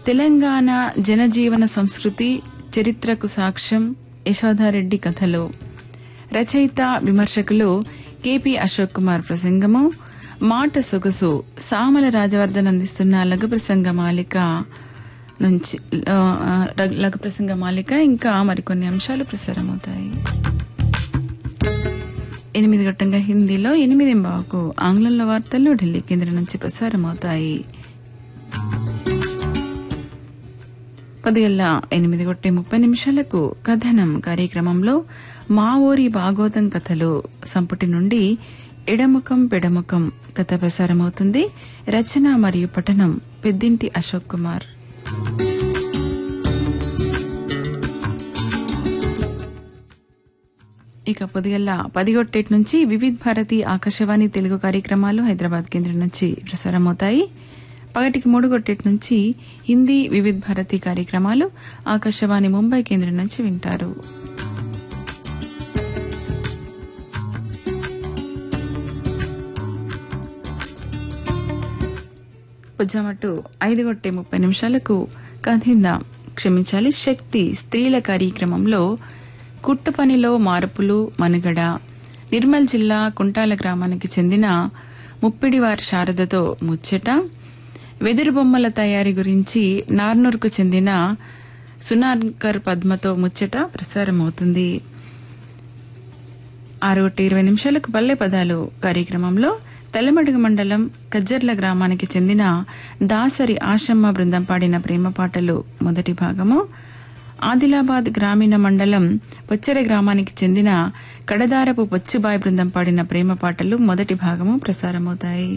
తెలంగాణ జనజీవన సంస్కృతి చరిత్రకు సాక్ష్యం యశోదారెడ్డి కథలు రచయిత విమర్శకులు కెపి అశోక్ కుమార్ ప్రసంగము మాట సొగసు సామల రాజవర్ధన్ అందిస్తున్న లఘు ప్రసంగ మాలిక నుంచి ఆ, ఆ, లఘు ప్రసంగ మాలిక ఇంకా మరికొన్ని అంశాలు ప్రసారమవుతాయి ఎనిమిది గంటంగా హిందీలో ఎనిమిది బాకు ఆంగ్లంలో వార్తలు ఢిల్లీ కేంద్రం నుంచి ప్రసారమవుతాయి పదిగల్లా ఎనిమిది గొట్టే ముప్పై నిమిషాలకు కథనం కార్యక్రమంలో మా ఊరి భాగోతం కథలు సంపుటి నుండి ఎడముఖం పెడముఖం కథ ప్రసారమవుతుంది రచన మరియు పఠనం పెద్దింటి అశోక్ కుమార్ ఇక పొదిగల్ల పదిగొట్టేటి నుంచి వివిధ్ భారతి ఆకాశవాణి తెలుగు కార్యక్రమాలు హైదరాబాద్ కేంద్రం నుంచి ప్రసారమవుతాయి పగటికి మూడు గొట్టేటి నుంచి హిందీ వివిధ్ భారతి కార్యక్రమాలు ఆకాశవాణి ముంబై కేంద్రం నుంచి వింటారు పొజ్జామట్టు ఐదు గొట్టే ముప్పై నిమిషాలకు కథిందాం క్షమించాలి శక్తి స్త్రీల కార్యక్రమంలో కుట్టు పనిలో మార్పులు మనుగడ నిర్మల్ జిల్లా కుంటాల గ్రామానికి చెందిన ముప్పిడివారి శారదతో ముచ్చట వెదురు బొమ్మల తయారీ గురించి నార్నూర్కు చెందిన సునార్కర్ పద్మతో ముచ్చట ప్రసారమవుతుంది ఆరు ఒకటి ఇరవై నిమిషాలకు పల్లె పదాలు కార్యక్రమంలో తెల్లమడుగు మండలం కజ్జర్ల గ్రామానికి చెందిన దాసరి ఆశమ్మ బృందం పాడిన ప్రేమ పాటలు మొదటి భాగము ఆదిలాబాద్ గ్రామీణ మండలం పొచ్చెర గ్రామానికి చెందిన కడదారపు పొచ్చిబాయి బృందం పాడిన ప్రేమ పాటలు మొదటి భాగము ప్రసారమవుతాయి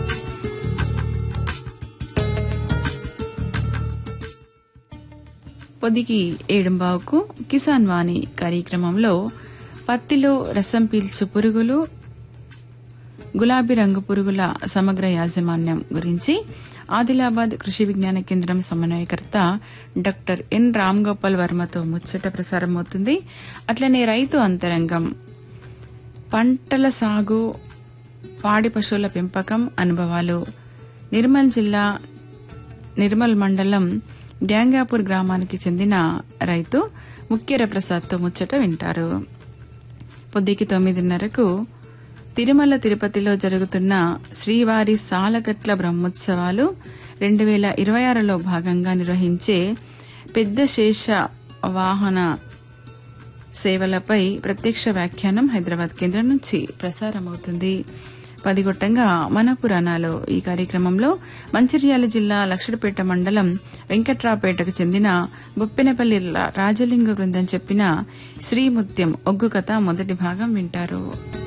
పొదికి ఏడుంబావుకు కిసాన్ వాణి కార్యక్రమంలో పత్తిలో రసం పీల్చు పురుగులు గులాబీ రంగు పురుగుల సమగ్ర యాజమాన్యం గురించి ఆదిలాబాద్ కృషి విజ్ఞాన కేంద్రం సమన్వయకర్త డాక్టర్ ఎన్ రామ్ గోపాల్ వర్మతో ముచ్చట ప్రసారమవుతుంది అట్లనే రైతు అంతరంగం పంటల సాగు పాడి పశువుల పెంపకం అనుభవాలు నిర్మల్ జిల్లా నిర్మల్ మండలం డ్యాంగాపూర్ గ్రామానికి చెందిన రైతు ముఖ్యర ప్రసాద్తో ముచ్చట వింటారు పొద్దుకి తొమ్మిదిన్నరకు తిరుమల తిరుపతిలో జరుగుతున్న శ్రీవారి సాలగట్ల బ్రహ్మోత్సవాలు రెండు వేల ఇరవై ఆరులో భాగంగా నిర్వహించే పెద్ద శేష వాహన సేవలపై ప్రత్యక్ష వ్యాఖ్యానం హైదరాబాద్ కేంద్రం నుంచి ప్రసారమవుతుంది పదిగొట్టంగా మన పురాణాలు ఈ కార్యక్రమంలో మంచిర్యాల జిల్లా లక్షడిపేట మండలం వెంకట్రావుపేటకు చెందిన బొప్పెనపల్లి రా- రాజలింగ బృందం చెప్పిన శ్రీముత్యం ఒగ్గు కథ మొదటి భాగం వింటారు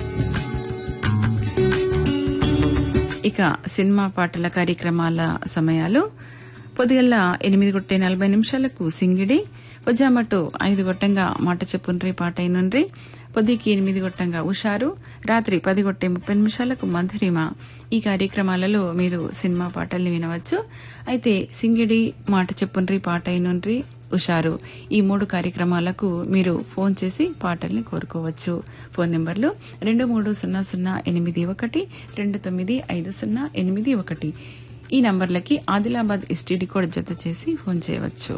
ఇక సినిమా పాటల కార్యక్రమాల సమయాలు పొద్దుగల్ల ఎనిమిది గొట్టే నలభై నిమిషాలకు సింగిడి పొజ్జామట్టు ఐదు గొట్టంగా మాట చెప్పుండ్రి పాట అయినుండ్రి పొద్దుకి ఎనిమిది గొట్టంగా ఉషారు రాత్రి పది గొట్టే ముప్పై నిమిషాలకు మధురిమ ఈ కార్యక్రమాలలో మీరు సినిమా పాటల్ని వినవచ్చు అయితే సింగిడి మాట చెప్పుండ్రి పాట అయినుండ్రి ఉషారు ఈ మూడు కార్యక్రమాలకు మీరు ఫోన్ చేసి పాటల్ని కోరుకోవచ్చు ఫోన్ నెంబర్లు రెండు మూడు సున్నా సున్నా ఎనిమిది ఒకటి రెండు తొమ్మిది ఐదు సున్నా ఎనిమిది ఒకటి ఈ నంబర్లకి ఆదిలాబాద్ ఎస్టీడీ కోడ్ జత చేసి ఫోన్ చేయవచ్చు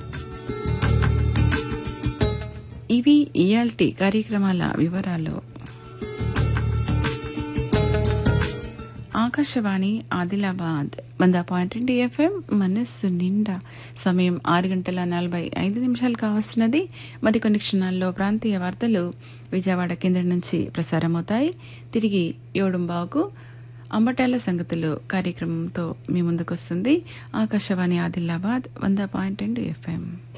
ఇవి ఇయాల్టీ కార్యక్రమాల వివరాలు ఆకాశవాణి ఆదిలాబాద్ వంద పాయింట్ రెండు ఎఫ్ఎం మనస్సు నిండా సమయం ఆరు గంటల నలభై ఐదు నిమిషాలు కావస్తున్నది మరికొన్ని క్షణాల్లో ప్రాంతీయ వార్తలు విజయవాడ కేంద్రం నుంచి ప్రసారమవుతాయి తిరిగి ఏడుంబావుకు అంబటాల సంగతులు కార్యక్రమంతో మీ ముందుకొస్తుంది ఆకాశవాణి ఆదిలాబాద్ వంద పాయింట్ రెండు ఎఫ్ఎం